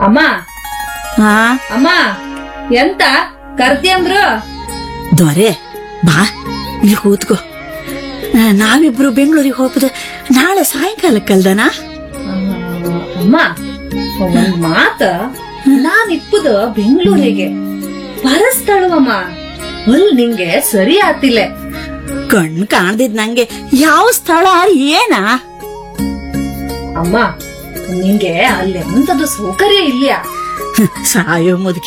ಅಮ್ಮ ಹಾ ಅಮ್ಮ ಎಂತ ಕರ್ತಿ ಅಂದ್ರು ದೊರೆ ಬಾ ಇಲ್ಲಿ ಕೂತ್ಕೋ ಆ, ನಾವಿಬ್ರು ಬೆಂಗಳೂರಿಗೆ ಹೋಗ್ಬೋದು ನಾಳೆ ಸಾಯಂಕಾಲಕ್ಕಲ್ದನಾ ಅಮ್ಮ ಒಂದ್ ಮಾತ ನಾನ್ ಇಪ್ಪುದ ಬೆಂಗಳೂರಿಗೆ ಬರಸ್ತಳವಮ್ಮ ಅಲ್ ನಿಂಗೆ ಸರಿ ಆತಿಲ್ಲ ಕಣ್ ಕಾಣ್ದಿದ್ ನಂಗೆ ಯಾವ ಸ್ಥಳ ಏನ ಅಮ್ಮ ನಿಂಗೆ ಅಲ್ಲಿ ಎಂತದು ಸೌಕರ್ಯ ಇಲ್ಲ ಸಾಯೋ ಮುದುಕಿ